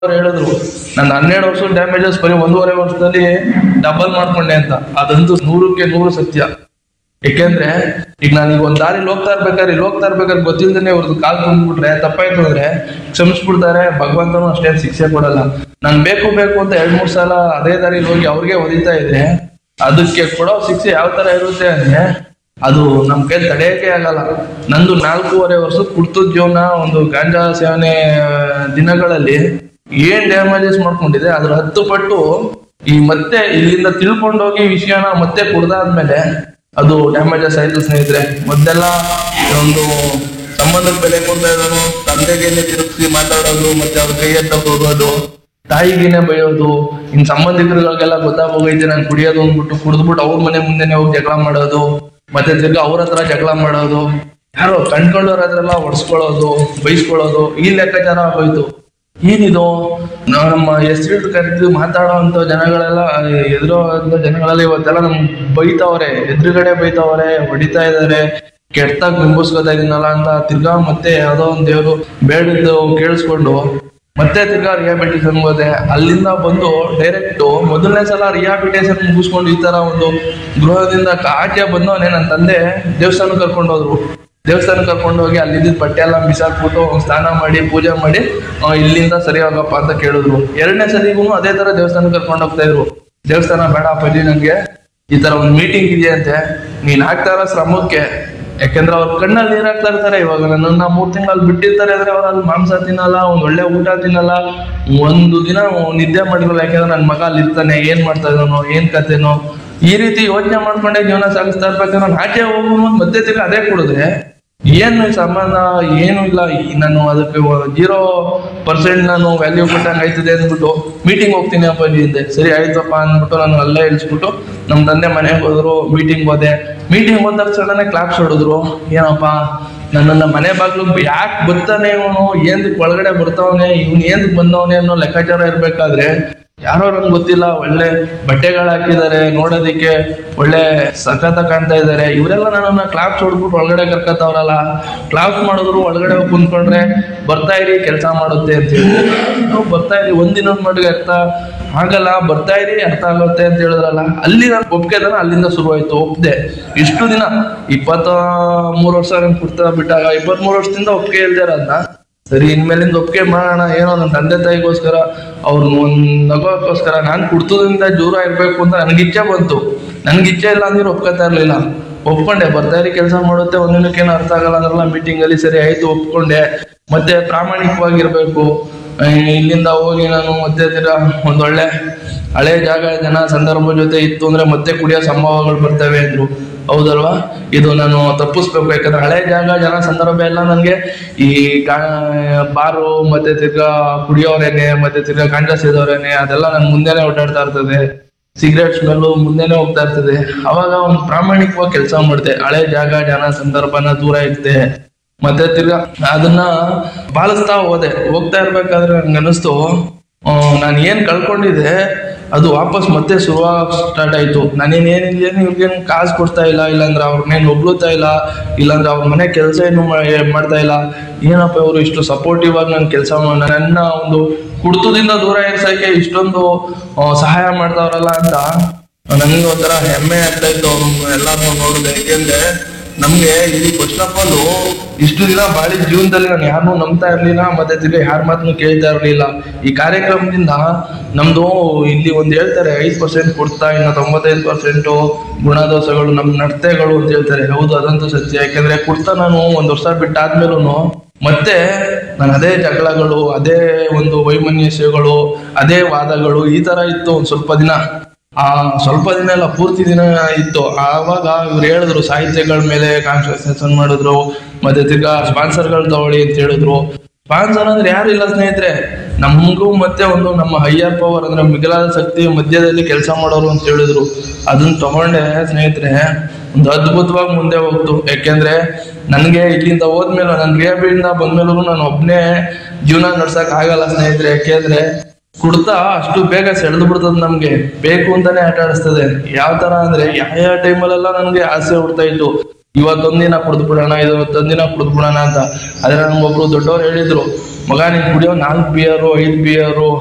ಅವ್ರು ಹೇಳಿದ್ರು ನನ್ನ ಹನ್ನೆರಡು ವರ್ಷ ಡ್ಯಾಮೇಜಸ್ ಬರೀ ಒಂದೂವರೆ ವರ್ಷದಲ್ಲಿ ಡಬಲ್ ಮಾಡ್ಕೊಂಡೆ ಅಂತ ಅದಂತೂ ನೂರಕ್ಕೆ ನೂರು ಸತ್ಯ ಯಾಕೆಂದ್ರೆ ಈಗ ನಾನು ಈಗ ಒಂದ್ ದಾರಿಲಿ ಹೋಗ್ತಾ ಇರ್ಬೇಕಾದ್ರೆ ಇಲ್ಲಿ ಹೋಗ್ತಾ ಇರ್ಬೇಕಾದ್ರೆ ಗೊತ್ತಿಲ್ದೇನೆ ಇವ್ರದ್ದು ಕಾಲ್ ತುಂಬಿಟ್ರೆ ತಪ್ಪಾಯ್ತು ಅಂದ್ರೆ ಕ್ಷಮಿಸ್ಬಿಡ್ತಾರೆ ಭಗವಂತನು ಅಷ್ಟೇನ್ ಶಿಕ್ಷೆ ಕೊಡಲ್ಲ ನಾನ್ ಬೇಕು ಬೇಕು ಅಂತ ಎರಡ್ ಮೂರ್ ಸಲ ಅದೇ ದಾರಿಲಿ ಹೋಗಿ ಅವ್ರಿಗೆ ಹೊಡಿತಾ ಇದ್ರೆ ಅದಕ್ಕೆ ಕೊಡೋ ಶಿಕ್ಷೆ ಯಾವ ತರ ಇರುತ್ತೆ ಅಂದ್ರೆ ಅದು ನಮ್ ಕೈ ತಡೆಯಕ್ಕೆ ಆಗಲ್ಲ ನಂದು ನಾಲ್ಕೂವರೆ ವರ್ಷದ ಕುಡ್ತದ ಜೀವನ ಒಂದು ಗಾಂಜಾ ಸೇವನೆ ಆ, ದಿನಗಳಲ್ಲಿ ಏನ್ ಡ್ಯಾಮೇಜಸ್ ಮಾಡ್ಕೊಂಡಿದೆ ಅದ್ರ ಹತ್ತು ಪಟ್ಟು ಈ ಮತ್ತೆ ಇಲ್ಲಿಂದ ತಿಳ್ಕೊಂಡೋಗಿ ವಿಷಯನ ಮತ್ತೆ ಕುಡ್ದಾದ್ಮೇಲೆ ಅದು ಡ್ಯಾಮೇಜಸ್ ಆಯ್ತು ಸ್ನೇಹಿತರೆ ಮೊದಲೆಲ್ಲ ಒಂದು ಸಂಬಂಧಕ್ಕೆ ಬೆಲೆ ಕೊಡ್ತಾ ಇರೋನು ತಂದೆಗೆ ತಿರುಗಿಸಿ ಮಾತಾಡೋದು ಮತ್ತೆ ಅವ್ರ ಕೈ ಎತ್ತ ಹೋಗೋದು ತಾಯಿಗೇನೆ ಬೈಯೋದು ಇನ್ ಸಂಬಂಧಿಕರುಗಳಿಗೆಲ್ಲ ಗೊತ್ತಾಗೋಗೈತೆ ನಾನು ಕುಡಿಯೋದು ಅಂದ್ಬಿಟ್ಟು ಕುಡಿದ್ಬಿಟ್ಟು ಅವ್ರ ಮನೆ ಮುಂದೆನೆ ಹೋಗಿ ಜಗಳ ಮಾಡೋದು ಮತ್ತೆ ತಿರ್ಗಾ ಅವ್ರ ಹತ್ರ ಜಗಳ ಮಾಡೋದು ಯಾರೋ ಕಂಡ್ಕೊಂಡವ್ರ ಹತ್ರ ಹೊಡ್ಸ್ಕೊಳ್ಳೋದು ಬೈಸ್ಕೊಳ್ಳೋದು ಈ ಲೆಕ್ಕಾಚಾರ ಆಗೋಯ್ತು ಏನಿದು ನಾವ್ ನಮ್ಮ ಹೆಸರು ಕರೆದು ಮಾತಾಡೋ ಅಂತ ಜನಗಳೆಲ್ಲ ಎದುರೋ ಅಂತ ಜನಗಳೆಲ್ಲ ಇವತ್ತೆಲ್ಲ ನಮ್ ಬೈತಾವ್ರೆ ಎದುರುಗಡೆ ಬೈತಾವ್ರೆ ಹೊಡಿತಾ ಇದಾರೆ ಕೆಟ್ಟಾಗ್ ಬಿಂಬಿಸ್ಕೊತಾ ಇದೀನಲ್ಲ ಅಂತ ತಿರ್ಗಾ ಮತ್ತೆ ಯಾವ್ದೋ ಒಂದ್ ದೇವ್ರು ಬೇಡದ್ದು ಕೇಳಿಸ್ಕೊಂಡು ಮತ್ತೆ ತಿರ್ಗಾ ರಿಹಾಬಿಟೇಷನ್ ಹೋದೆ ಅಲ್ಲಿಂದ ಬಂದು ಡೈರೆಕ್ಟ್ ಮೊದಲನೇ ಸಲ ರಿಹಾಬಿಟೇಷನ್ ಮುಗಿಸ್ಕೊಂಡು ಈ ತರ ಒಂದು ಗೃಹದಿಂದ ಆಚೆ ಬಂದವನೇ ನನ್ನ ತಂದೆ ದೇವಸ್ಥಾನ ಕರ್ಕೊಂಡು ಹೋದ್ರು ದೇವಸ್ಥಾನ ಕರ್ಕೊಂಡು ಹೋಗಿ ಅಲ್ಲಿದ್ದ ಬಟ್ಟೆ ಎಲ್ಲ ಬಿಸಾಕ್ಬಿಟ್ಟು ಸ್ನಾನ ಮಾಡಿ ಪೂಜೆ ಮಾಡಿ ಆ, ಇಲ್ಲಿಂದ ಸರಿ ಹೋಗಪ್ಪ ಅಂತ ಕೇಳಿದ್ರು ಎರಡನೇ ಸಲಿಗೂ ಅದೇ ತರ ದೇವಸ್ಥಾನ ಕರ್ಕೊಂಡು ಹೋಗ್ತಾ ಇದ್ರು ದೇವಸ್ಥಾನ ಬೇಡ ಅಪ್ಪಾಜಿ ನಂಗೆ ಈ ತರ ಒಂದು ಮೀಟಿಂಗ್ ಇದೆಯಂತೆ ನೀನ್ ಹಾಕ್ತಾ ಇರೋ ಶ್ರಮಕ್ಕೆ ಯಾಕಂದ್ರೆ ಅವ್ರ ಕಣ್ಣಲ್ಲಿ ನೀರ್ ಹಾಕ್ತಾ ಇರ್ತಾರೆ ಇವಾಗ ನನ್ನನ್ನ ಮೂರ್ ತಿಂಗಳಲ್ಲಿ ಬಿಟ್ಟಿರ್ತಾರೆ ಅಂದ್ರೆ ಅವ್ರ ಅಲ್ಲಿ ಮಾಂಸ ತಿನ್ನಲ್ಲ ಒಂದ್ ಒಳ್ಳೆ ಊಟ ತಿನ್ನಲ್ಲ ಒಂದು ದಿನ ನಿದ್ದೆ ಮಾಡಿರಲ್ಲ ಯಾಕಂದ್ರೆ ನನ್ ಮಗ ಅಲ್ಲಿ ಇರ್ತಾನೆ ಏನ್ ಮಾಡ್ತಾ ಇದ್ದಾನೋ ಏನ್ ಕತೆನೋ ಈ ರೀತಿ ಯೋಚನೆ ಮಾಡ್ಕೊಂಡೆ ಜೀವನ ಸಾಗಿಸ್ತಾ ಇರ್ಬೇಕಾದ್ರೆ ನಾನು ಆಚೆ ಹೋಗುವ ಮತ್ತೆ ತಿರ್ಗಿ ಅದೇ ಕುಡಿದ್ರೆ ಏನು ಸಂಬಂಧ ಏನು ಇಲ್ಲ ಈ ನಾನು ಅದಕ್ಕೆ ಜೀರೋ ಪರ್ಸೆಂಟ್ ನಾನು ವ್ಯಾಲ್ಯೂ ಕೊಟ್ಟಂಗೆ ಆಯ್ತದೆ ಅಂದ್ಬಿಟ್ಟು ಮೀಟಿಂಗ್ ಹೋಗ್ತೀನಿ ಅಪ್ಪಾಜಿ ಹಿಂದೆ ಸರಿ ಆಯ್ತಪ್ಪ ಅಂದ್ಬಿಟ್ಟು ನಾನು ಅಲ್ಲೇ ಇಳಿಸ್ಬಿಟ್ಟು ನಮ್ಮ ತಂದೆ ಮನೆಗೆ ಹೋದ್ರು ಮೀಟಿಂಗ್ ಹೋದೆ ಮೀಟಿಂಗ್ ಹೋದ ತಕ್ಷಣನೇ ಕ್ಲಾಪ್ಸ್ ಹೊಡೆದ್ರು ಏನಪ್ಪ ನನ್ನನ್ನ ಮನೆ ಬಾಗ್ಲು ಯಾಕೆ ಬರ್ತಾನೆ ಇವನು ಏನ್ದಕ್ ಒಳಗಡೆ ಬರ್ತಾವನೆ ಇವ್ನು ಏನ್ದಕ್ ಬಂದವನೆ ಅನ್ನೋ ಲೆಕ್ಕಾಚಾರ ಇರ್ಬೇಕಾದ್ರೆ ಯಾರೋ ನಂಗೆ ಗೊತ್ತಿಲ್ಲ ಒಳ್ಳೆ ಬಟ್ಟೆಗಳು ಹಾಕಿದ್ದಾರೆ ನೋಡೋದಿಕ್ಕೆ ಒಳ್ಳೆ ಸಖತ ಕಾಣ್ತಾ ಇದ್ದಾರೆ ಇವರೆಲ್ಲ ನನ್ನನ್ನ ಕ್ಲಾಪ್ಸ್ ಹೊಡ್ಬಿಟ್ಟು ಒಳಗಡೆ ಕರ್ಕತ್ತವ್ರಲ್ಲ ಕ್ಲಾಪ್ಸ್ ಮಾಡಿದ್ರು ಒಳಗಡೆ ಹೋಗಿ ಕುಂತ್ಕೊಂಡ್ರೆ ಬರ್ತಾ ಇರಿ ಕೆಲಸ ಮಾಡುತ್ತೆ ಅಂತ ಹೇಳಿ ನಾವು ಬರ್ತಾ ಇರಿ ಒಂದಿನದ ಮಟ್ಟಿಗೆ ಅರ್ಥ ಆಗಲ್ಲ ಬರ್ತಾ ಇರಿ ಅರ್ಥ ಆಗುತ್ತೆ ಅಂತ ಹೇಳಿದ್ರಲ್ಲ ಅಲ್ಲಿ ನಾನು ಒಪ್ಕೆದನ ಅಲ್ಲಿಂದ ಶುರುವಾಯ್ತು ಒಪ್ದೆ ಇಷ್ಟು ದಿನ ಇಪ್ಪತ್ತ ಮೂರು ವರ್ಷ ನಾನು ಕುಡ್ತಾ ಬಿಟ್ಟಾಗ ಇಪ್ಪತ್ತ್ ಮೂರು ವರ್ಷದಿಂದ ಒಪ್ಪಿಗೆ ಇಲ್ದೇ ಇರೋದ್ನ ಸರಿ ಇನ್ಮೇಲಿಂದ ಒಪ್ಪಿಗೆ ಮಾಡೋಣ ಏನೋ ನನ್ನ ತಂದೆ ತಾಯಿಗೋಸ್ಕರ ಅವ್ರನ್ನ ಒಂದ್ ನಗೋಕ್ಕೋಸ್ಕರ ನಾನು ಕುಡ್ತದಿಂದ ದೂರ ಇರ್ಬೇಕು ಅಂತ ನನಗೆ ಇಚ್ಛೆ ಬಂತು ನನ್ಗೆ ಇಚ್ಛೆ ಇಲ್ಲ ಅಂದ್ರೆ ಒಪ್ಕೊತಾ ಇರ್ಲಿಲ್ಲ ಒಪ್ಕೊಂಡೆ ಬರ್ತಾ ಇರಿ ಕೆಲಸ ಮಾಡುತ್ತೆ ಒಂದಿನಕ್ಕೇನು ಅರ್ಥ ಆಗಲ್ಲ ಅಂದ್ರಲ್ಲ ಮೀಟಿಂಗ್ ಅಲ್ಲಿ ಸರಿ ಆಯ್ತು ಒಪ್ಕೊಂಡೆ ಮತ್ತೆ ಪ್ರಾಮಾಣಿಕವಾಗಿರ್ಬೇಕು ಆ, ಇಲ್ಲಿಂದ ಹೋಗಿ ನಾನು ಮತ್ತೆ ತಿರ್ಗಾ ಒಂದೊಳ್ಳೆ ಹಳೆ ಜಾಗ ಜನ ಸಂದರ್ಭ ಜೊತೆ ಇತ್ತು ಅಂದ್ರೆ ಮತ್ತೆ ಕುಡಿಯೋ ಸಂಭವಗಳು ಬರ್ತವೆ ಅಂದ್ರು ಹೌದಲ್ವಾ ಇದು ನಾನು ತಪ್ಪಿಸ್ಬೇಕು ಯಾಕಂದ್ರೆ ಹಳೆ ಜಾಗ ಜನ ಸಂದರ್ಭ ಎಲ್ಲ ನನಗೆ ಈ ಗಾ- ಬಾರು ಮತ್ತೆ ತಿರ್ಗಾ ಕುಡಿಯೋರೇನೆ ಮತ್ತೆ ತಿರ್ಗಾ ಗಂಡ ಸೇದೋರೇನೆ ಅದೆಲ್ಲ ನನ್ ಮುಂದೆನೆ ಓಡಾಡ್ತಾ ಇರ್ತದೆ ಸಿಗರೇಟ್ ಸ್ಮೆಲ್ಲು ಮುಂದೆನೆ ಹೋಗ್ತಾ ಇರ್ತದೆ ಅವಾಗ ಒಂದು ಪ್ರಾಮಾಣಿಕವಾಗಿ ಕೆಲಸ ಮಾಡಿದೆ ಹಳೆ ಜಾಗ ಜನ ಸಂದರ್ಭನ ದೂರ ಇತ್ತೆ ಮತ್ತೆ ತಿರ್ಗಾ ಅದನ್ನ ಪಾಲಿಸ್ತಾ ಹೋದೆ ಹೋಗ್ತಾ ಇರ್ಬೇಕಾದ್ರೆ ನನ್ಗೆ ಅನಿಸ್ತು ನಾನು ಏನ್ ಕಳ್ಕೊಂಡಿದ್ದೆ ಅದು ವಾಪಸ್ ಮತ್ತೆ ಶುರುವಾಗ ಸ್ಟಾರ್ಟ್ ಆಯ್ತು ನಾನೇನ್ ಏನಿಲ್ಲ ಇವ್ರಿಗೇನು ಕಾಸು ಕೊಡ್ತಾ ಇಲ್ಲ ಇಲ್ಲಾಂದ್ರೆ ಅವ್ರನ್ನೇನು ಹೊಗ್ಳುತ್ತಾ ಇಲ್ಲ ಇಲ್ಲಾಂದ್ರೆ ಅವ್ರ ಮನೆ ಕೆಲಸ ಏನು ಮಾ- ಮಾಡ್ತಾ ಇಲ್ಲ ಏನಪ್ಪ ಇವರು ಇಷ್ಟು ಸಪೋರ್ಟಿವ್ ಆಗಿ ನನ್ನ ಕೆಲಸ ನನ್ನ ಒಂದು ಕುಡ್ತದಿಂದ ದೂರ ಇರ್ಸಕ್ಕೆ ಇಷ್ಟೊಂದು ಆ, ಸಹಾಯ ಮಾಡ್ತಾವ್ರಲ್ಲ ಅಂತ ನನಗೆ ಒಂಥರ ಹೆಮ್ಮೆ ಆಗ್ತಾ ಇತ್ತು ಅವ್ರನ್ನ ಎಲ್ಲಾರನ್ನೂ ನೋಡಿದೆ ಯಾಕೆಂದ್ರೆ ನಮ್ಗೆ ಇಲ್ಲಿ ಫಸ್ಟ್ ಆಫ್ ಆಲ್ ಇಷ್ಟು ದಿನ ಬಾಳಿ ಜೀವನದಲ್ಲಿ ನಾನು ಯಾರನ್ನೂ ನಂಬ್ತಾ ಇರ್ಲಿಲ್ಲ ಮತ್ತೆ ತಿರ್ಗಿ ಯಾರ ಮಾತನ್ನು ಕೇಳ್ತಾ ಇರ್ಲಿಲ್ಲ ಈ ಕಾರ್ಯಕ್ರಮದಿಂದ ನಮ್ದು ಇಲ್ಲಿ ಒಂದ್ ಹೇಳ್ತಾರೆ ಐದ್ ಪರ್ಸೆಂಟ್ ಕೊಡ್ತಾ ಇನ್ನು ತೊಂಬತ್ತೈದು ಪರ್ಸೆಂಟ್ ಗುಣದೋಷಗಳು ನಮ್ ನಡತೆಗಳು ಅಂತ ಹೇಳ್ತಾರೆ ಹೌದು ಅದಂತೂ ಸತ್ಯ ಯಾಕಂದ್ರೆ ಕುಡ್ತಾ ನಾನು ಒಂದ್ ವರ್ಷ ಬಿಟ್ಟಾದ್ಮೇಲೂ ಮತ್ತೆ ನಾನು ಅದೇ ಜಗಳಗಳು ಅದೇ ಒಂದು ವೈಮನಸ್ಯಗಳು ಅದೇ ವಾದಗಳು ಈ ತರ ಇತ್ತು ಒಂದ್ ಸ್ವಲ್ಪ ದಿನ ಆ ಸ್ವಲ್ಪ ದಿನ ಎಲ್ಲ ಪೂರ್ತಿ ದಿನ ಇತ್ತು ಆವಾಗ ಇವ್ರು ಹೇಳಿದ್ರು ಸಾಹಿತ್ಯಗಳ ಮೇಲೆ ಕಾನ್ಸಂಟ್ರೇಷನ್ ಮಾಡಿದ್ರು ಮತ್ತೆ ತಿರ್ಗಾ ಸ್ಪಾನ್ಸರ್ಗಳು ತಗೊಳ್ಳಿ ಅಂತ ಹೇಳಿದ್ರು ಸ್ಪಾನ್ಸರ್ ಅಂದ್ರೆ ಯಾರು ಇಲ್ಲ ಸ್ನೇಹಿತರೆ ನಮಗೂ ಮತ್ತೆ ಒಂದು ನಮ್ಮ ಹೈಯರ್ ಪವರ್ ಅಂದ್ರೆ ಮಿಗಿಲಾದ ಶಕ್ತಿ ಮಧ್ಯದಲ್ಲಿ ಕೆಲಸ ಮಾಡೋರು ಅಂತ ಹೇಳಿದ್ರು ಅದನ್ನ ತಗೊಂಡೆ ಸ್ನೇಹಿತರೆ ಒಂದು ಅದ್ಭುತವಾಗಿ ಮುಂದೆ ಹೋಗ್ತು ಯಾಕೆಂದ್ರೆ ನನಗೆ ಇಲ್ಲಿಂದ ಹೋದ್ಮೇಲೆ ನನ್ನ ರಿಯಾಬಿಲಿಂದ ಬಂದ್ಮೇಲೂ ನಾನು ಒಬ್ನೇ ಜೀವನ ನಡ್ಸಕ್ ಆಗಲ್ಲ ಸ್ನೇಹಿತರೆ ಯಾಕೆಂದ್ರೆ ಕುಡ್ತಾ ಅಷ್ಟು ಬೇಗ ಸೆಳೆದು ಬಿಡ್ತದ ನಮ್ಗೆ ಬೇಕು ಅಂತಾನೆ ಆಟ ಆಡಿಸ್ತದೆ ಯಾವ ತರ ಅಂದ್ರೆ ಯಾವ ಯಾವ ಟೈಮಲ್ಲೆಲ್ಲ ನನ್ಗೆ ಆಸೆ ಹುಡ್ತಾ ಇತ್ತು ಇವತ್ತೊಂದಿನ ಕುಡ್ದು ಬಿಡೋಣ ಇವತ್ತೊಂದಿನ ಕುಡ್ದು ಬಿಡೋಣ ಅಂತ ಆದ್ರೆ ನಮ್ಗೊಬ್ರು ದೊಡ್ಡವ್ರು ಹೇಳಿದ್ರು ಮಗ ನೀನ್ ಕುಡಿಯೋ ನಾಲ್ಕು ಬಿಯರು ಐದು ಬಿಯರು